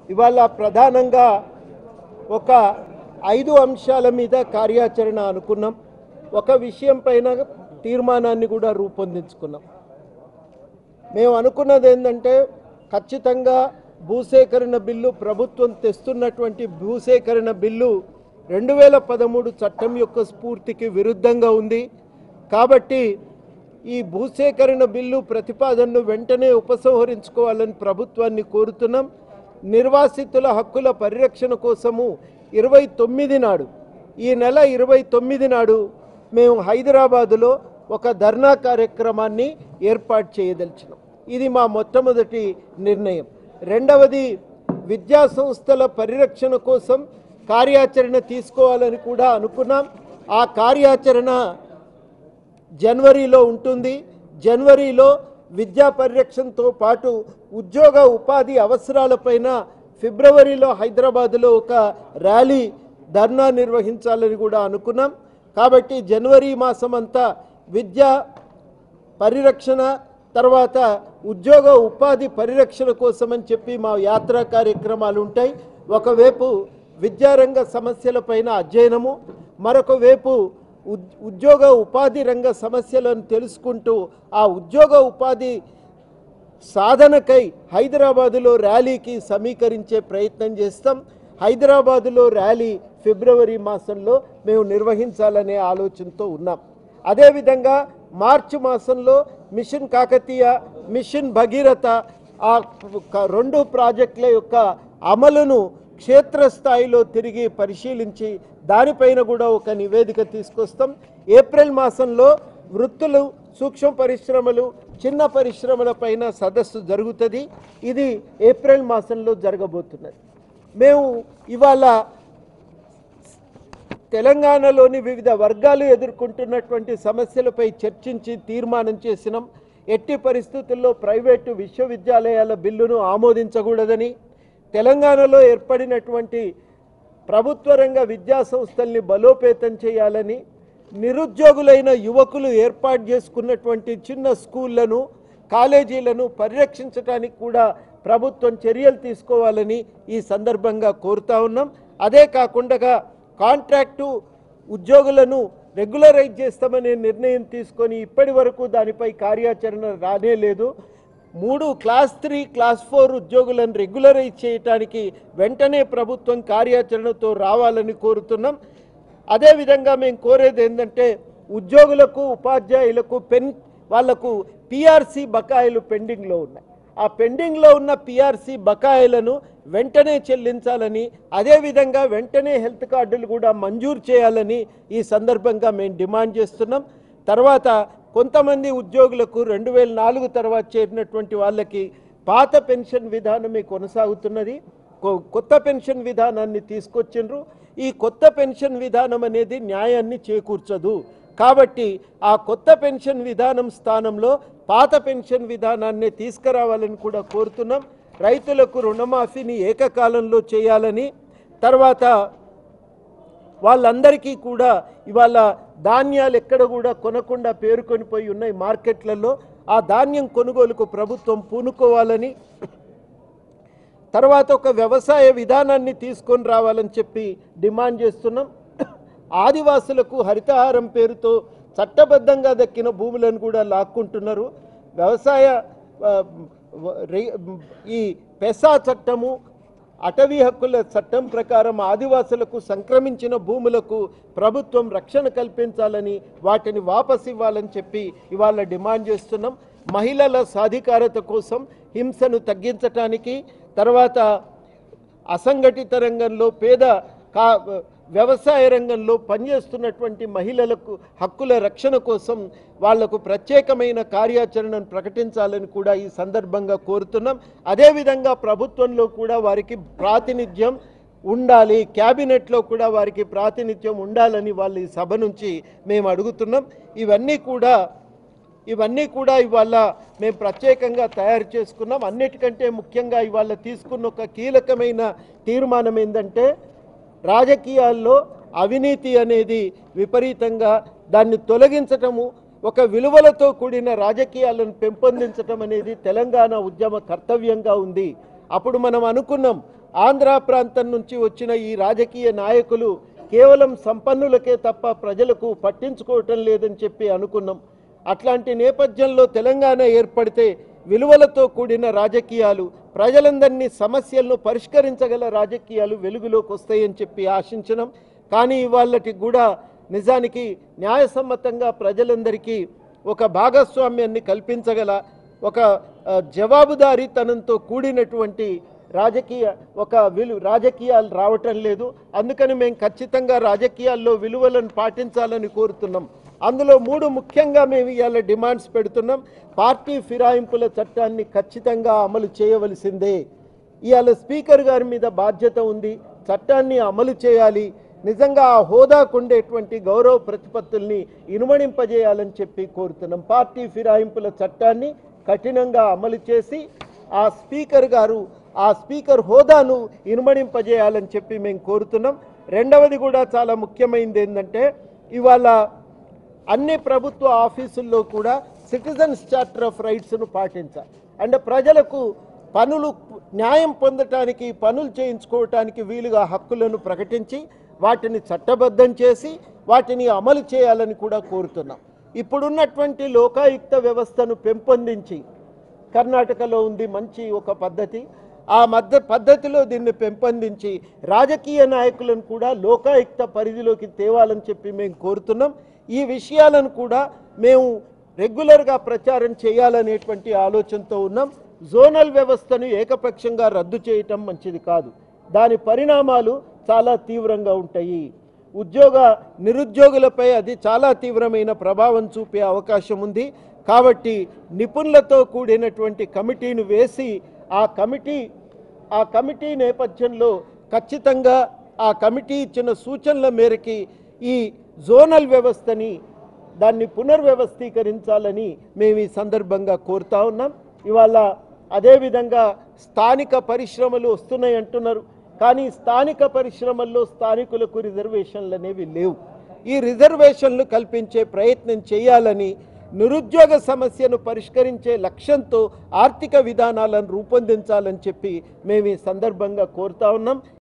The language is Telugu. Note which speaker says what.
Speaker 1: ఇవాళ ప్రధానంగా ఒక ఐదు అంశాల మీద కార్యాచరణ అనుకున్నాం ఒక విషయం పైన తీర్మానాన్ని కూడా రూపొందించుకున్నాం మేము అనుకున్నది ఏంటంటే ఖచ్చితంగా భూసేకరణ బిల్లు ప్రభుత్వం తెస్తున్నటువంటి భూసేకరణ బిల్లు రెండు వేల పదమూడు చట్టం యొక్క స్ఫూర్తికి విరుద్ధంగా ఉంది కాబట్టి ఈ భూసేకరణ బిల్లు ప్రతిపాదనను వెంటనే ఉపసంహరించుకోవాలని ప్రభుత్వాన్ని కోరుతున్నాం నిర్వాసితుల హక్కుల పరిరక్షణ కోసము ఇరవై తొమ్మిది నాడు ఈ నెల ఇరవై తొమ్మిది నాడు మేము హైదరాబాదులో ఒక ధర్నా కార్యక్రమాన్ని ఏర్పాటు చేయదలిచినాం ఇది మా మొట్టమొదటి నిర్ణయం రెండవది విద్యా సంస్థల పరిరక్షణ కోసం కార్యాచరణ తీసుకోవాలని కూడా అనుకున్నాం ఆ కార్యాచరణ జనవరిలో ఉంటుంది జనవరిలో విద్యా పరిరక్షణతో పాటు ఉద్యోగ ఉపాధి అవసరాలపైన ఫిబ్రవరిలో హైదరాబాదులో ఒక ర్యాలీ ధర్నా నిర్వహించాలని కూడా అనుకున్నాం కాబట్టి జనవరి మాసం అంతా విద్యా పరిరక్షణ తర్వాత ఉద్యోగ ఉపాధి పరిరక్షణ కోసమని చెప్పి మా యాత్రా కార్యక్రమాలు ఉంటాయి ఒకవైపు విద్యారంగ సమస్యలపైన అధ్యయనము మరొక వైపు ఉద్- ఉద్యోగ ఉపాధి రంగ సమస్యలను తెలుసుకుంటూ ఆ ఉద్యోగ ఉపాధి సాధనకై హైదరాబాదులో ర్యాలీకి సమీకరించే ప్రయత్నం చేస్తాం హైదరాబాదులో ర్యాలీ ఫిబ్రవరి మాసంలో మేము నిర్వహించాలనే ఆలోచనతో ఉన్నాం అదేవిధంగా మార్చి మాసంలో మిషన్ కాకతీయ మిషన్ భగీరథ ఆ క- రెండు ప్రాజెక్టుల యొక్క అమలును క్షేత్రస్థాయిలో తిరిగి పరిశీలించి దానిపైన కూడా ఒక నివేదిక తీసుకొస్తాం ఏప్రిల్ మాసంలో వృత్తులు సూక్ష్మ పరిశ్రమలు చిన్న పరిశ్రమల పైన సదస్సు జరుగుతుంది ఇది ఏప్రిల్ మాసంలో జరగబోతున్నది మేము ఇవాళ తెలంగాణలోని వివిధ వర్గాలు ఎదుర్కొంటున్నటువంటి సమస్యలపై చర్చించి తీర్మానం చేసినాం ఎట్టి పరిస్థితుల్లో ప్రైవేటు విశ్వవిద్యాలయాల బిల్లును ఆమోదించకూడదని తెలంగాణలో ఏర్పడినటువంటి ప్రభుత్వ రంగ విద్యా సంస్థల్ని బలోపేతం చేయాలని నిరుద్యోగులైన యువకులు ఏర్పాటు చేసుకున్నటువంటి చిన్న స్కూళ్లను కాలేజీలను పరిరక్షించడానికి కూడా ప్రభుత్వం చర్యలు తీసుకోవాలని ఈ సందర్భంగా కోరుతా ఉన్నాం అదే కాకుండా కాంట్రాక్టు ఉద్యోగులను రెగ్యులరైజ్ చేస్తామనే నిర్ణయం తీసుకొని ఇప్పటి వరకు దానిపై కార్యాచరణ రానే లేదు మూడు క్లాస్ త్రీ క్లాస్ ఫోర్ ఉద్యోగులను రెగ్యులరైజ్ చేయటానికి వెంటనే ప్రభుత్వం కార్యాచరణతో రావాలని కోరుతున్నాం అదేవిధంగా మేము కోరేది ఏంటంటే ఉద్యోగులకు ఉపాధ్యాయులకు పెన్ వాళ్లకు పిఆర్సి బకాయిలు పెండింగ్లో ఉన్నాయి ఆ పెండింగ్లో ఉన్న పిఆర్సి బకాయిలను వెంటనే చెల్లించాలని అదేవిధంగా వెంటనే హెల్త్ కార్డులు కూడా మంజూరు చేయాలని ఈ సందర్భంగా మేము డిమాండ్ చేస్తున్నాం తర్వాత కొంతమంది ఉద్యోగులకు రెండు వేల నాలుగు తర్వాత చేరినటువంటి వాళ్ళకి పాత పెన్షన్ విధానమే కొనసాగుతున్నది కొ- కొత్త పెన్షన్ విధానాన్ని తీసుకొచ్చిండ్రు ఈ కొత్త పెన్షన్ విధానం అనేది న్యాయాన్ని చేకూర్చదు కాబట్టి ఆ కొత్త పెన్షన్ విధానం స్థానంలో పాత పెన్షన్ విధానాన్ని తీసుకురావాలని కూడా కోరుతున్నాం రైతులకు రుణమాఫీని ఏకకాలంలో చేయాలని తర్వాత వాళ్ళందరికీ కూడా ఇవాళ ధాన్యాలు ఎక్కడ కూడా కొనకుండా పేరుకొని పోయి ఉన్నాయి మార్కెట్లలో ఆ ధాన్యం కొనుగోలుకు ప్రభుత్వం పూనుకోవాలని తర్వాత ఒక వ్యవసాయ విధానాన్ని తీసుకొని రావాలని చెప్పి డిమాండ్ చేస్తున్నాం ఆదివాసులకు హరితహారం పేరుతో చట్టబద్ధంగా దక్కిన భూములను కూడా లాక్కుంటున్నారు వ్యవసాయ ఆ, వ- రే- ఈ పెసా చట్టము అటవీ హక్కుల చట్టం ప్రకారం ఆదివాసులకు సంక్రమించిన భూములకు ప్రభుత్వం రక్షణ కల్పించాలని వాటిని వాపసు ఇవ్వాలని చెప్పి ఇవాళ డిమాండ్ చేస్తున్నాం మహిళల సాధికారత కోసం హింసను తగ్గించటానికి తర్వాత అసంఘటిత రంగంలో పేద కా వ్యవసాయ రంగంలో పనిచేస్తున్నటువంటి మహిళలకు హక్కుల రక్షణ కోసం వాళ్లకు ప్రత్యేకమైన కార్యాచరణను ప్రకటించాలని కూడా ఈ సందర్భంగా కోరుతున్నాం అదేవిధంగా ప్రభుత్వంలో కూడా వారికి ప్రాతినిధ్యం ఉండాలి క్యాబినెట్లో కూడా వారికి ప్రాతినిధ్యం ఉండాలని వాళ్ళు ఈ సభ నుంచి మేము అడుగుతున్నాం ఇవన్నీ కూడా ఇవన్నీ కూడా ఇవాళ మేము ప్రత్యేకంగా తయారు చేసుకున్నాం అన్నిటికంటే ముఖ్యంగా ఇవాళ తీసుకున్న ఒక కీలకమైన తీర్మానం ఏంటంటే రాజకీయాల్లో అవినీతి అనేది విపరీతంగా దాన్ని తొలగించటము ఒక విలువలతో కూడిన రాజకీయాలను పెంపొందించటం అనేది తెలంగాణ ఉద్యమ కర్తవ్యంగా ఉంది అప్పుడు మనం అనుకున్నాం ఆంధ్ర ప్రాంతం నుంచి వచ్చిన ఈ రాజకీయ నాయకులు కేవలం సంపన్నులకే తప్ప ప్రజలకు పట్టించుకోవటం లేదని చెప్పి అనుకున్నాం అట్లాంటి నేపథ్యంలో తెలంగాణ ఏర్పడితే విలువలతో కూడిన రాజకీయాలు ప్రజలందరినీ సమస్యలను పరిష్కరించగల రాజకీయాలు వెలుగులోకి వస్తాయని చెప్పి ఆశించినాం కానీ ఇవాళకి కూడా నిజానికి న్యాయసమ్మతంగా ప్రజలందరికీ ఒక భాగస్వామ్యాన్ని కల్పించగల ఒక ఆ, జవాబుదారీతనంతో కూడినటువంటి రాజకీయ ఒక విలు రాజకీయాలు రావటం లేదు అందుకని మేము ఖచ్చితంగా రాజకీయాల్లో విలువలను పాటించాలని కోరుతున్నాం అందులో మూడు ముఖ్యంగా మేము ఇవాళ డిమాండ్స్ పెడుతున్నాం పార్టీ ఫిరాయింపుల చట్టాన్ని ఖచ్చితంగా అమలు చేయవలసిందే ఇవాళ స్పీకర్ గారి మీద బాధ్యత ఉంది చట్టాన్ని అమలు చేయాలి నిజంగా ఆ హోదాకు ఉండేటువంటి గౌరవ ప్రతిపత్తుల్ని ఇనుమడింపజేయాలని చెప్పి కోరుతున్నాం పార్టీ ఫిరాయింపుల చట్టాన్ని కఠినంగా అమలు చేసి ఆ స్పీకర్ గారు ఆ స్పీకర్ హోదాను ఇనుమడింపజేయాలని చెప్పి మేము కోరుతున్నాం రెండవది కూడా చాలా ముఖ్యమైనది ఏంటంటే ఇవాళ అన్ని ప్రభుత్వ ఆఫీసుల్లో కూడా సిటిజన్స్ చార్టర్ ఆఫ్ రైట్స్ను పాటించాలి అంటే ప్రజలకు పనులు న్యాయం పొందటానికి పనులు చేయించుకోవటానికి వీలుగా హక్కులను ప్రకటించి వాటిని చట్టబద్ధం చేసి వాటిని అమలు చేయాలని కూడా కోరుతున్నాం ఇప్పుడున్నటువంటి లోకాయుక్త వ్యవస్థను పెంపొందించి కర్ణాటకలో ఉంది మంచి ఒక పద్ధతి ఆ మధ్య పద్ధతిలో దీన్ని పెంపొందించి రాజకీయ నాయకులను కూడా లోకాయుక్త పరిధిలోకి తేవాలని చెప్పి మేము కోరుతున్నాం ఈ విషయాలను కూడా మేము రెగ్యులర్గా ప్రచారం చేయాలనేటువంటి ఆలోచనతో ఉన్నాం జోనల్ వ్యవస్థను ఏకపక్షంగా రద్దు చేయటం మంచిది కాదు దాని పరిణామాలు చాలా తీవ్రంగా ఉంటాయి ఉద్యోగ నిరుద్యోగులపై అది చాలా తీవ్రమైన ప్రభావం చూపే అవకాశం ఉంది కాబట్టి నిపుణులతో కూడినటువంటి కమిటీని వేసి ఆ కమిటీ ఆ కమిటీ నేపథ్యంలో ఖచ్చితంగా ఆ కమిటీ ఇచ్చిన సూచనల మేరకి ఈ జోనల్ వ్యవస్థని దాన్ని పునర్వ్యవస్థీకరించాలని మేము ఈ సందర్భంగా కోరుతా ఉన్నాం ఇవాళ అదేవిధంగా స్థానిక పరిశ్రమలు వస్తున్నాయి అంటున్నారు కానీ స్థానిక పరిశ్రమల్లో స్థానికులకు రిజర్వేషన్లు అనేవి లేవు ఈ రిజర్వేషన్లు కల్పించే ప్రయత్నం చేయాలని నిరుద్యోగ సమస్యను పరిష్కరించే లక్ష్యంతో ఆర్థిక విధానాలను రూపొందించాలని చెప్పి మేము ఈ సందర్భంగా కోరుతా ఉన్నాం